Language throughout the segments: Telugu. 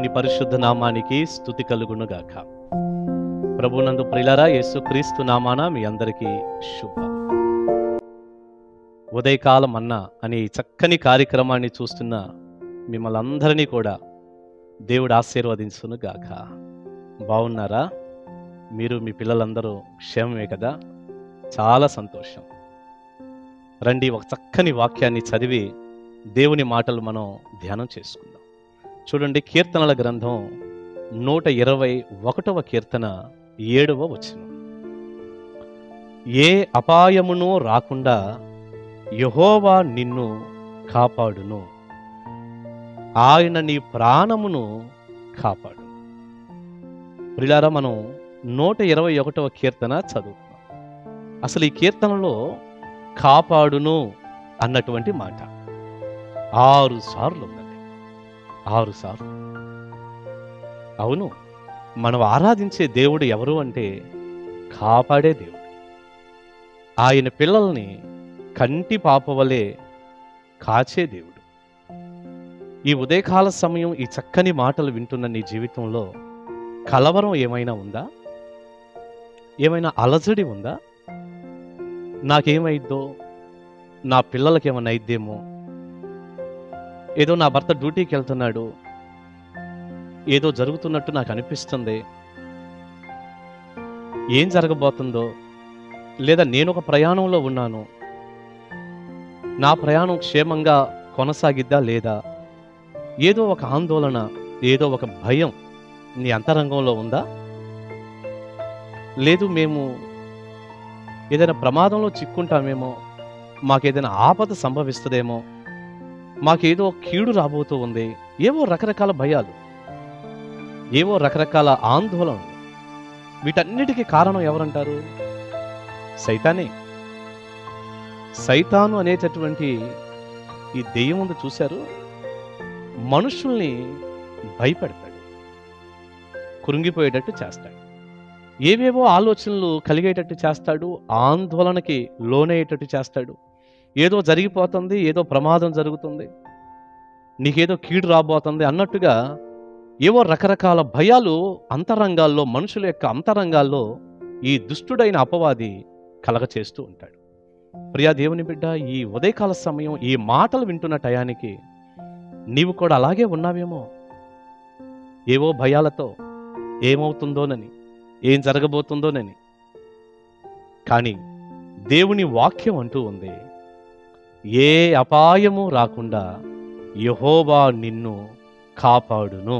పరిశుద్ధ నామానికి స్థుతి కలుగునుగాక ప్రభునందు ప్రిలరా యేసుక్రీస్తు నామాన మీ అందరికీ శుభ ఉదయకాలం అన్న అనే ఈ చక్కని కార్యక్రమాన్ని చూస్తున్న మిమ్మల్ని అందరినీ కూడా దేవుడు ఆశీర్వదించును గాక బాగున్నారా మీరు మీ పిల్లలందరూ క్షేమమే కదా చాలా సంతోషం రండి ఒక చక్కని వాక్యాన్ని చదివి దేవుని మాటలు మనం ధ్యానం చేసుకుందాం చూడండి కీర్తనల గ్రంథం నూట ఇరవై ఒకటవ కీర్తన ఏడవ వచనం ఏ అపాయమును రాకుండా యహోవా నిన్ను కాపాడును ఆయన నీ ప్రాణమును కాపాడు ప్రిలారా మనం నూట ఇరవై ఒకటవ కీర్తన చదువుతున్నాం అసలు ఈ కీర్తనలో కాపాడును అన్నటువంటి మాట ఆరు సార్లు ఉన్నది ఆరు సార్లు అవును మనం ఆరాధించే దేవుడు ఎవరు అంటే కాపాడే దేవుడు ఆయన పిల్లల్ని కంటి పాపవలే కాచే దేవుడు ఈ ఉదయకాల సమయం ఈ చక్కని మాటలు వింటున్న నీ జీవితంలో కలవరం ఏమైనా ఉందా ఏమైనా అలజడి ఉందా నాకేమైద్దో నా పిల్లలకి ఏమైనా అయిద్దేమో ఏదో నా భర్త డ్యూటీకి వెళ్తున్నాడు ఏదో జరుగుతున్నట్టు నాకు అనిపిస్తుంది ఏం జరగబోతుందో లేదా నేను ఒక ప్రయాణంలో ఉన్నాను నా ప్రయాణం క్షేమంగా కొనసాగిద్దా లేదా ఏదో ఒక ఆందోళన ఏదో ఒక భయం నీ అంతరంగంలో ఉందా లేదు మేము ఏదైనా ప్రమాదంలో చిక్కుంటామేమో మాకేదైనా ఆపద సంభవిస్తుందేమో మాకేదో కీడు రాబోతూ ఉంది ఏవో రకరకాల భయాలు ఏవో రకరకాల ఆందోళనలు వీటన్నిటికీ కారణం ఎవరంటారు సైతానే సైతాను అనేటటువంటి ఈ దెయ్యం ఉంది చూశారు మనుషుల్ని భయపెడతాడు కృంగిపోయేటట్టు చేస్తాడు ఏవేవో ఆలోచనలు కలిగేటట్టు చేస్తాడు ఆందోళనకి లోనయ్యేటట్టు చేస్తాడు ఏదో జరిగిపోతుంది ఏదో ప్రమాదం జరుగుతుంది నీకేదో కీడు రాబోతుంది అన్నట్టుగా ఏవో రకరకాల భయాలు అంతరంగాల్లో మనుషుల యొక్క అంతరంగాల్లో ఈ దుష్టుడైన అపవాది కలగచేస్తూ ఉంటాడు ప్రియా దేవుని బిడ్డ ఈ ఉదయకాల సమయం ఈ మాటలు వింటున్న టయానికి నీవు కూడా అలాగే ఉన్నావేమో ఏవో భయాలతో ఏమవుతుందోనని ఏం జరగబోతుందోనని కానీ దేవుని వాక్యం అంటూ ఉంది ఏ అపాయము రాకుండా యహోవా నిన్ను కాపాడును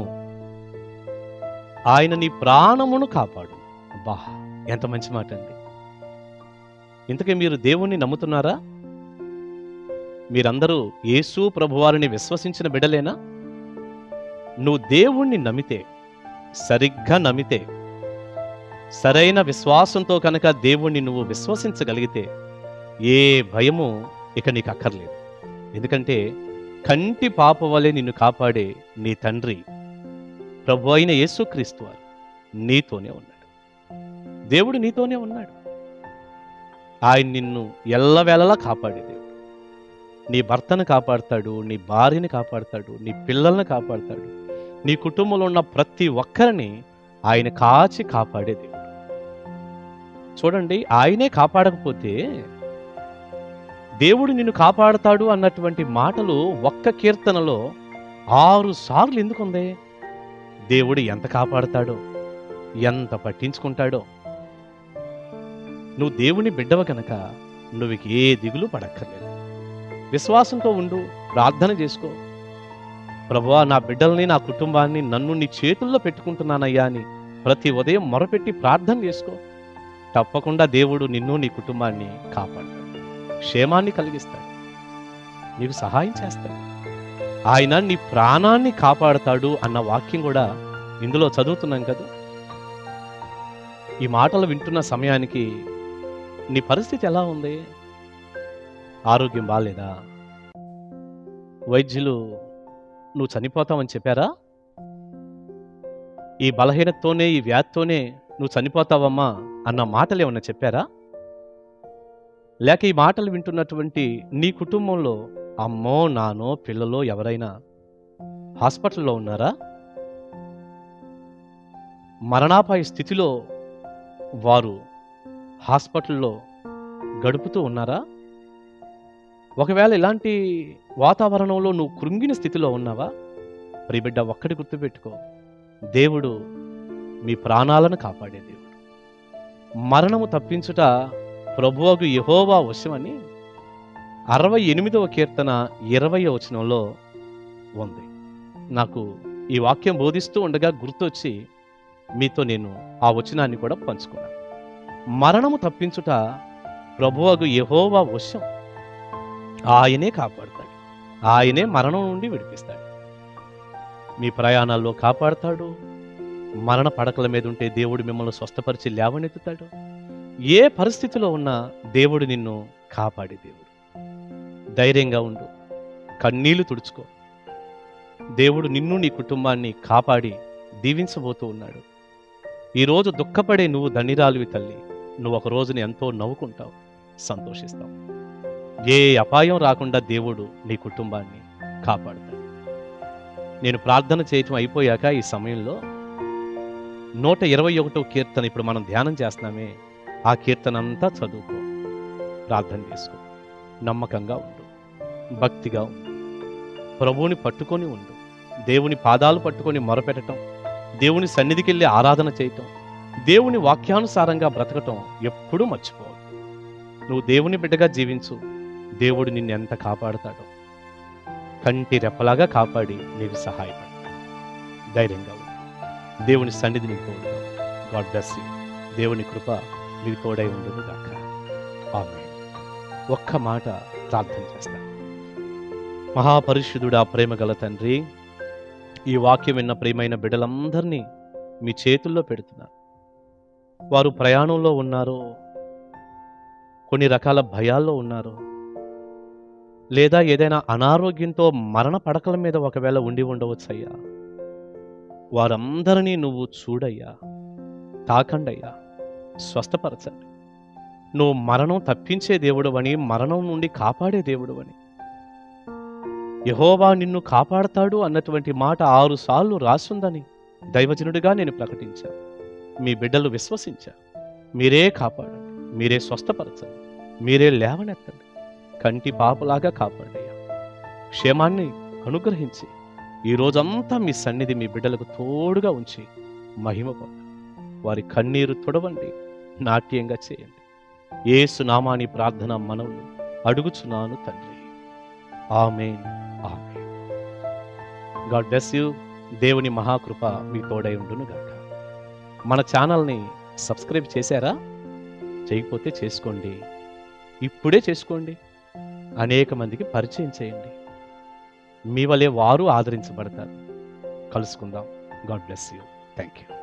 ఆయన నీ ప్రాణమును కాపాడు బా ఎంత మంచి మాట అండి ఇంతకీ మీరు దేవుణ్ణి నమ్ముతున్నారా మీరందరూ యేసు ప్రభువారిని విశ్వసించిన బిడలేనా నువ్వు దేవుణ్ణి నమ్మితే సరిగ్గా నమ్మితే సరైన విశ్వాసంతో కనుక దేవుణ్ణి నువ్వు విశ్వసించగలిగితే ఏ భయము ఇక నీకు అక్కర్లేదు ఎందుకంటే కంటి పాప వలె నిన్ను కాపాడే నీ తండ్రి ప్రభు అయిన యేసుక్రీస్తు వారు నీతోనే ఉన్నాడు దేవుడు నీతోనే ఉన్నాడు ఆయన నిన్ను ఎల్లవేళలా కాపాడే దేవుడు నీ భర్తను కాపాడతాడు నీ భార్యని కాపాడతాడు నీ పిల్లల్ని కాపాడతాడు నీ కుటుంబంలో ఉన్న ప్రతి ఒక్కరిని ఆయన కాచి కాపాడే దేవుడు చూడండి ఆయనే కాపాడకపోతే దేవుడు నిన్ను కాపాడతాడు అన్నటువంటి మాటలు ఒక్క కీర్తనలో ఆరు సార్లు ఎందుకుంది దేవుడు ఎంత కాపాడతాడో ఎంత పట్టించుకుంటాడో నువ్వు దేవుని బిడ్డవ కనుక నువ్వు ఏ దిగులు పడక్కర్లేదు విశ్వాసంతో ఉండు ప్రార్థన చేసుకో ప్రభువా నా బిడ్డల్ని నా కుటుంబాన్ని నన్ను నీ చేతుల్లో పెట్టుకుంటున్నానయ్యా అని ప్రతి ఉదయం మొరపెట్టి ప్రార్థన చేసుకో తప్పకుండా దేవుడు నిన్ను నీ కుటుంబాన్ని కాపాడతాడు క్షేమాన్ని కలిగిస్తాడు నీకు సహాయం చేస్తాడు ఆయన నీ ప్రాణాన్ని కాపాడతాడు అన్న వాక్యం కూడా ఇందులో చదువుతున్నాం కదా ఈ మాటలు వింటున్న సమయానికి నీ పరిస్థితి ఎలా ఉంది ఆరోగ్యం బాగాలేదా వైద్యులు నువ్వు చనిపోతావని చెప్పారా ఈ బలహీనతతోనే ఈ వ్యాధితోనే నువ్వు చనిపోతావమ్మా అన్న మాటలు ఏమన్నా చెప్పారా లేక ఈ మాటలు వింటున్నటువంటి నీ కుటుంబంలో అమ్మో నానో పిల్లలో ఎవరైనా హాస్పిటల్లో ఉన్నారా మరణాపాయ స్థితిలో వారు హాస్పిటల్లో గడుపుతూ ఉన్నారా ఒకవేళ ఇలాంటి వాతావరణంలో నువ్వు కృంగిన స్థితిలో ఉన్నావా ప్రియబిడ్డ ఒక్కటి గుర్తుపెట్టుకో దేవుడు మీ ప్రాణాలను కాపాడే దేవుడు మరణము తప్పించుట ప్రభువగు యహోవా వశమని అరవై ఎనిమిదవ కీర్తన ఇరవై వచనంలో ఉంది నాకు ఈ వాక్యం బోధిస్తూ ఉండగా గుర్తొచ్చి మీతో నేను ఆ వచనాన్ని కూడా పంచుకున్నాను మరణము తప్పించుట ప్రభువగు యహోవా వశం ఆయనే కాపాడుతాడు ఆయనే మరణం నుండి విడిపిస్తాడు మీ ప్రయాణాల్లో కాపాడతాడు మరణ పడకల మీద ఉంటే దేవుడు మిమ్మల్ని స్వస్థపరిచి లేవనెత్తుతాడు ఏ పరిస్థితిలో ఉన్నా దేవుడు నిన్ను కాపాడే దేవుడు ధైర్యంగా ఉండు కన్నీళ్లు తుడుచుకో దేవుడు నిన్ను నీ కుటుంబాన్ని కాపాడి దీవించబోతూ ఉన్నాడు ఈరోజు దుఃఖపడే నువ్వు ధనిరాలువి తల్లి నువ్వు ఒక రోజుని ఎంతో నవ్వుకుంటావు సంతోషిస్తావు ఏ అపాయం రాకుండా దేవుడు నీ కుటుంబాన్ని కాపాడుతాడు నేను ప్రార్థన చేయటం అయిపోయాక ఈ సమయంలో నూట ఇరవై ఒకటో కీర్తన ఇప్పుడు మనం ధ్యానం చేస్తున్నామే ఆ కీర్తన అంతా చదువుకో ప్రార్థన చేసుకో నమ్మకంగా ఉండు భక్తిగా ఉండు ప్రభువుని పట్టుకొని ఉండు దేవుని పాదాలు పట్టుకొని మొరపెట్టడం దేవుని సన్నిధికి వెళ్ళి ఆరాధన చేయటం దేవుని వాక్యానుసారంగా బ్రతకటం ఎప్పుడూ మర్చిపోవద్దు నువ్వు దేవుని బిడ్డగా జీవించు దేవుడు నిన్ను ఎంత కాపాడుతాడో కంటి రెప్పలాగా కాపాడి నీకు సహాయపడతాడు ధైర్యంగా ఉండు దేవుని సన్నిధి నీకు తోడుగా గాడ్ బ్లెస్ యూ దేవుని కృప మీకు తోడై ఉండదు గాక ఆమె ఒక్క మాట ప్రార్థన చేస్తాను మహాపరిశుద్ధుడా ప్రేమ గల తండ్రి ఈ వాక్యం విన్న ప్రియమైన బిడ్డలందరినీ మీ చేతుల్లో పెడుతున్నారు వారు ప్రయాణంలో ఉన్నారు కొన్ని రకాల భయాల్లో ఉన్నారు లేదా ఏదైనా అనారోగ్యంతో మరణ పడకల మీద ఒకవేళ ఉండి ఉండవచ్చయ్యా వారందరినీ నువ్వు చూడయ్యా తాకండయ్యా స్వస్థపరచండి నువ్వు మరణం తప్పించే దేవుడవని మరణం నుండి కాపాడే దేవుడవని యహోవా నిన్ను కాపాడతాడు అన్నటువంటి మాట ఆరు సార్లు రాసుందని దైవజనుడిగా నేను ప్రకటించాను మీ బిడ్డలు విశ్వసించా మీరే కాపాడండి మీరే స్వస్థపరచండి మీరే లేవనెత్తండి కంటి పాపలాగా కాపాడయ్యా క్షేమాన్ని అనుగ్రహించి ఈ రోజంతా మీ సన్నిధి మీ బిడ్డలకు తోడుగా ఉంచి మహిమ పొందండి వారి కన్నీరు తొడవండి నాట్యంగా చేయండి ఏసు నామాని ప్రార్థన మనవులు అడుగుచున్నాను తండ్రి amen amen God bless you దేవుని మహాకృప మీ తోడై ఉండును గాక మన ఛానల్ని సబ్స్క్రైబ్ చేశారా చేయకపోతే చేసుకోండి ఇప్పుడే చేసుకోండి అనేక మందికి పరిచయం చేయండి మీ వలె వారు ఆదరించబడతారు కలుసుకుందాం God bless you thank you